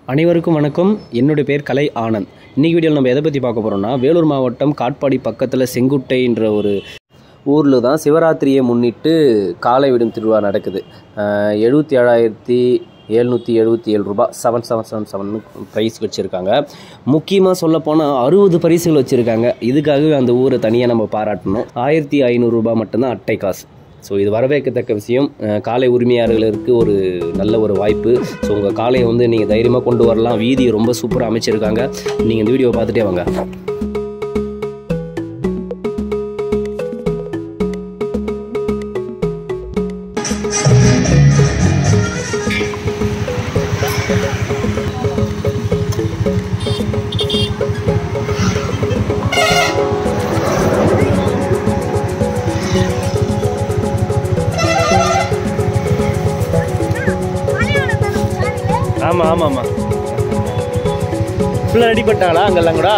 அனைவருக்கும் வணக்கம் என்னுடைய பேர் கலை ஆனந்த் இன்னைக்கு வீடியோவில் நம்ம எதை பற்றி பார்க்க போகிறோம்னா வேலூர் மாவட்டம் காட்பாடி பக்கத்தில் செங்குட்டைன்ற ஒரு ஊரில் தான் சிவராத்திரியை முன்னிட்டு காலை விடும் திருவிழா நடக்குது எழுபத்தி ஏழாயிரத்தி எழுநூற்றி எழுபத்தி ஏழு ரூபாய் seven seven seven seven price வச்சுருக்காங்க முக்கியமாக சொல்லப்போனால் அறுபது பரிசுகள் வச்சுருக்காங்க இதுக்காகவே அந்த ஊரை தனியாக நம்ம பாராட்டணும் ஆயிரத்தி ஐநூறுரூபா மட்டும்தான் அட்டை காசு ஸோ இது வரவேற்கத்தக்க விஷயம் அஹ் காலை உரிமையாளர்களுக்கு ஒரு நல்ல ஒரு வாய்ப்பு ஸோ உங்கள் காலையை வந்து நீங்கள் தைரியமாக கொண்டு வரலாம் வீதியை ரொம்ப சூப்பராக அமைச்சிருக்காங்க நீங்கள் இந்த வீடியோவை பார்த்துட்டே வாங்க ஆமாம் ஆமாம் ஆமாம் ஃபுல்லாக ரெடி பண்ணிட்டாங்களா அங்கெல்லாம் கூட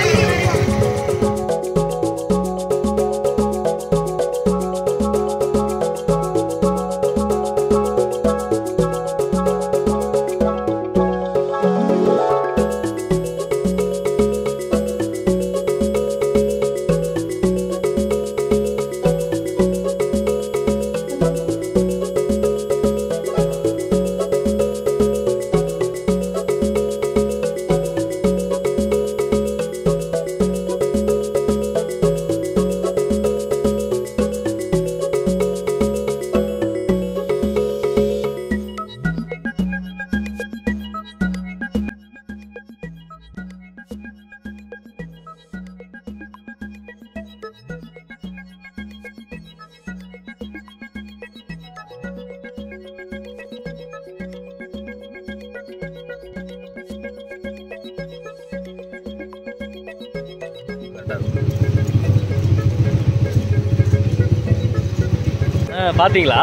பார்த்தீங்களா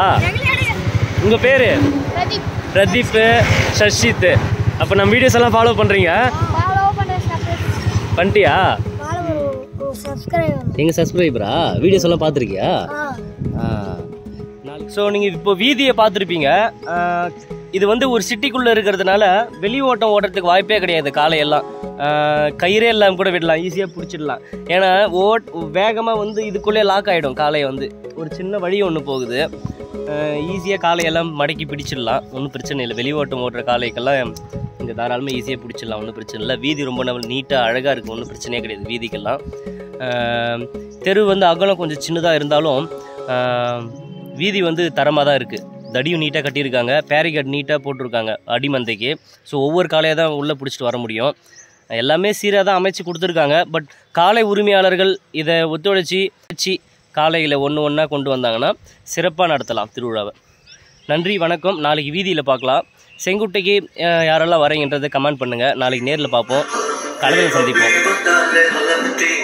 உங்கள் பேர் பிரதீப் பிரதீப் சஷித் அப்போ நம்ம வீடியோஸ் எல்லாம் ஃபாலோ பண்ணுறீங்க ஃபாலோ பண்ண சப்ஸ்கிரைப் பண்ணிட்டியா ஃபாலோ சப்ஸ்கிரைப் எங்கள் சப்ஸ்கிரைபரா வீடியோஸ் எல்லாம் பார்த்துருக்கியா ஆ ஸோ நீங்கள் இப்போ வீதியை பார்த்துருப்பீங்க இது வந்து ஒரு சிட்டிக்குள்ளே இருக்கிறதுனால வெளி ஓட்டம் ஓட்டுறதுக்கு வாய்ப்பே கிடையாது காலையெல்லாம் ஆஹ் கயிறே இல்லாமல் கூட விடலாம் ஈஸியாக பிடிச்சிடலாம் ஏன்னா ஓட் வேகமாக வந்து இதுக்குள்ளே லாக் ஆகிடும் காலை வந்து ஒரு சின்ன வழி ஒன்று போகுது ஈஸியாக காலையெல்லாம் மடக்கி பிடிச்சிடலாம் ஒன்றும் பிரச்சனை இல்லை வெளி ஓட்டம் ஓட்டுற காலைக்கெல்லாம் இங்கே தாராளமாக ஈஸியாக பிடிச்சிடலாம் ஒன்றும் பிரச்சனை இல்லை வீதி ரொம்ப நம்ம நீட்டாக அழகாக இருக்குது ஒன்றும் பிரச்சனையே கிடையாது வீதிக்கெல்லாம் ஆஹ் தெரு வந்து அகலம் கொஞ்சம் சின்னதாக இருந்தாலும் ஆஹ் வீதி வந்து தரமாக தான் இருக்குது தடியும் நீட்டாக கட்டியிருக்காங்க பேரிகேட் நீட்டாக போட்டிருக்காங்க அடிமந்தைக்கு ஸோ ஒவ்வொரு காலையாக தான் உள்ளே பிடிச்சிட்டு வர முடியும் எல்லாமே சீராக தான் அமைச்சு கொடுத்துருக்காங்க பட் காலை உரிமையாளர்கள் இதை ஒத்துழைச்சி வச்சு காலையில் ஒன்று ஒன்றா கொண்டு வந்தாங்கன்னா சிறப்பாக நடத்தலாம் திருவிழாவை நன்றி வணக்கம் நாளைக்கு வீதியில் பார்க்கலாம் செங்குட்டைக்கு அஹ், யாரெல்லாம் வரீங்கன்றதை கமெண்ட் பண்ணுங்கள் நாளைக்கு நேரில் பார்ப்போம் கலையில் சந்திப்போம் தொட்டாலே அலர்த்தி